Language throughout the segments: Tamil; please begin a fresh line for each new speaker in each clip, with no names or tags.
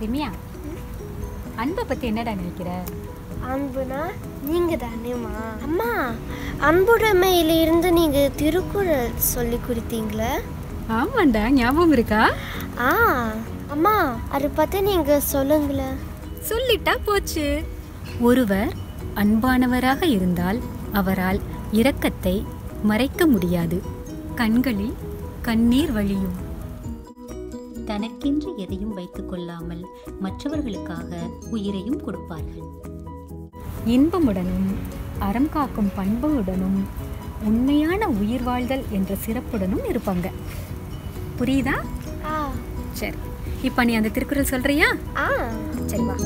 ரம்யா அன்பை பத்தி என்னடா நினைக்கிற
அன்புனா நீங்க தானேம்மா அம்மா அன்புடைமையிலிருந்து நீங்க திருக்குறள் சொல்லி கொடுத்தீங்களே
ஆமாண்டா ஞாபகம் இருக்கா
ஆ அம்மா அதை பத்தி நீங்க சொல்லுங்களேன்
சொல்லிட்டா போச்சு ஒருவர் அன்பானவராக இருந்தால் அவரால் இரக்கத்தை மறைக்க முடியாது கண்களில் கண்ணீர் வழியும்
தனக்கென்று எதையும் வைத்துக் கொள்ளாமல் மற்றவர்களுக்காக உயிரையும் கொடுப்பார்கள்
இன்பமுடனும் அறம் காக்கும் பண்புடனும் உண்மையான உயிர் வாழ்தல் என்ற சிறப்புடனும் இருப்பாங்க புரியுதா
ஆ
சரி இப்போ நீ அந்த திருக்குறள் சொல்றியா
ஆ
சரி வா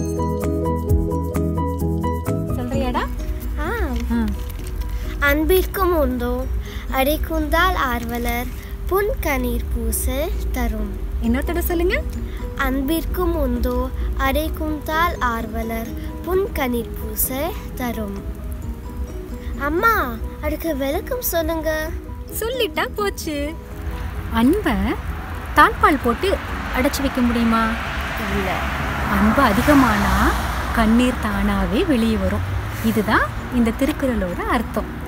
சொல்றியாடா
ஆ
ஆ
அன்பிற்கும் உண்டோ அடைக்குந்தால் ஆர்வலர் புன் கண்ணீர் பூச தரும்
இன்னொருத்தட சொல்லுங்க
அன்பிற்கும் உண்டோ அடைக்குந்தால் ஆர்வலர் புன் கண்ணீர் பூச தரும் அம்மா அதுக்கு விளக்கம் சொல்லுங்க
சொல்லிட்டா போச்சு அன்பை தாழ்பால் போட்டு அடைச்சு வைக்க முடியுமா
இல்லை
அன்பு அதிகமானா கண்ணீர் தானாவே வெளியே வரும் இதுதான் இந்த திருக்குறளோட அர்த்தம்